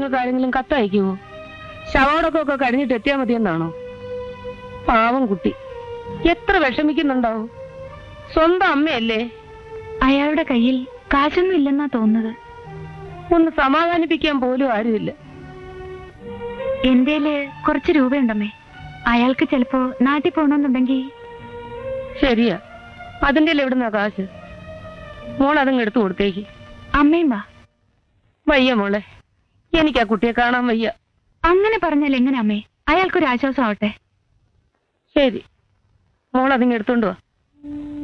നിങ്ങൾക്ക് ആരെങ്കിലും കത്തയക്കുവോ ശവോടൊക്കെ കഴിഞ്ഞിട്ട് എത്തിയാൽ മതിയെന്നാണോ പാവം കുട്ടി എത്ര വിഷമിക്കുന്നുണ്ടാവും സ്വന്തം അമ്മയല്ലേ അയാളുടെ കയ്യിൽ കാശൊന്നും ഇല്ലെന്നാ തോന്നുന്നത് ഒന്ന് സമാധാനിപ്പിക്കാൻ പോലും ആരുമില്ല എന്റേല് കുറച്ച് രൂപയുണ്ടമ്മേ അയാൾക്ക് ചിലപ്പോ നാട്ടിൽ പോകണമെന്നുണ്ടെങ്കിൽ ശരിയാ അതിന്റെ എവിടുന്നാ കാശ് മോൾ അതങ്ങ് എടുത്തു കൊടുത്തേക്ക് അമ്മയും വാ വയ്യ മോളെ എനിക്ക് ആ കുട്ടിയെ കാണാൻ വയ്യ അങ്ങനെ പറഞ്ഞാൽ എങ്ങനെ അമ്മേ അയാൾക്കൊരു ആശ്വാസം ആവട്ടെ ശരി മോൾ അതിങ്ങ് എടുത്തോണ്ട് വാ